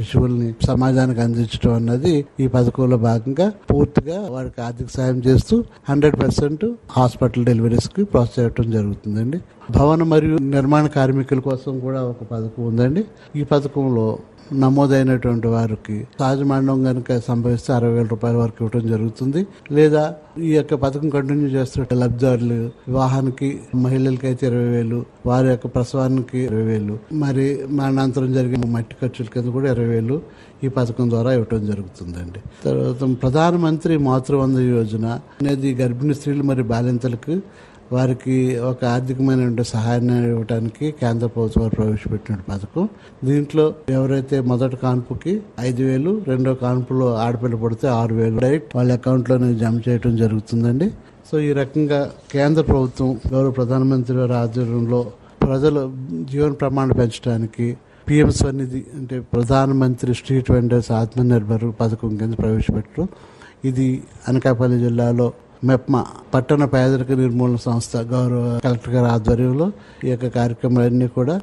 శిశువుల్ని సమాజానికి అందించడం అన్నది ఈ పథకంలో భాగంగా పూర్తిగా వారికి ఆర్థిక సాయం చేస్తూ హండ్రెడ్ పర్సెంట్ హాస్పిటల్ డెలివరీస్ కి ప్రోత్సహించడం జరుగుతుందండి భవన మరియు నిర్మాణ కార్మికుల కోసం కూడా ఒక పథకం ఉందండి ఈ పథకంలో నమోదైనటువంటి వారికి సహజ మరణం కనుక సంభవిస్తే అరవై వేల రూపాయల వరకు ఇవ్వడం జరుగుతుంది లేదా ఈ యొక్క పథకం కంటిన్యూ చేస్తున్న లబ్ధిదారులు వివాహానికి మహిళలకి అయితే ఇరవై వేలు వారి యొక్క ప్రసవానికి ఇరవై వేలు మరి మరణాంతరం జరిగిన మట్టి ఖర్చుల కింద కూడా ఇరవై వేలు ఈ పథకం ద్వారా ఇవ్వటం జరుగుతుందండి తర్వాత ప్రధానమంత్రి మాతృవంద యోజన అనేది గర్భిణీ స్త్రీలు మరియు బాలింతలకు వారికి ఒక ఆర్థికమైన సహాయాన్ని ఇవ్వడానికి కేంద్ర ప్రభుత్వం వారు ప్రవేశపెట్టిన పథకం దీంట్లో ఎవరైతే మొదటి కాన్పుకి ఐదు వేలు రెండో కాన్పులో ఆడపిల్ల పడితే ఆరు వేలు డైరెక్ట్ వాళ్ళ అకౌంట్లోనే జమ చేయడం జరుగుతుందండి సో ఈ రకంగా కేంద్ర ప్రభుత్వం గౌరవ ప్రధానమంత్రి వారి ఆధ్వర్యంలో ప్రజల జీవన ప్రమాణం పెంచడానికి పిఎం స్వనిధి అంటే ప్రధానమంత్రి స్ట్రీట్ వెండర్స్ ఆత్మనిర్భర్ పథకం కింద ప్రవేశపెట్టడం ఇది అనకాపల్లి జిల్లాలో మెప్మా పట్టణ పేదరిక నిర్మూలన సంస్థ గౌరవ కలెక్టర్ గారి ఆధ్వర్యంలో ఈ యొక్క కార్యక్రమాలన్నీ కూడా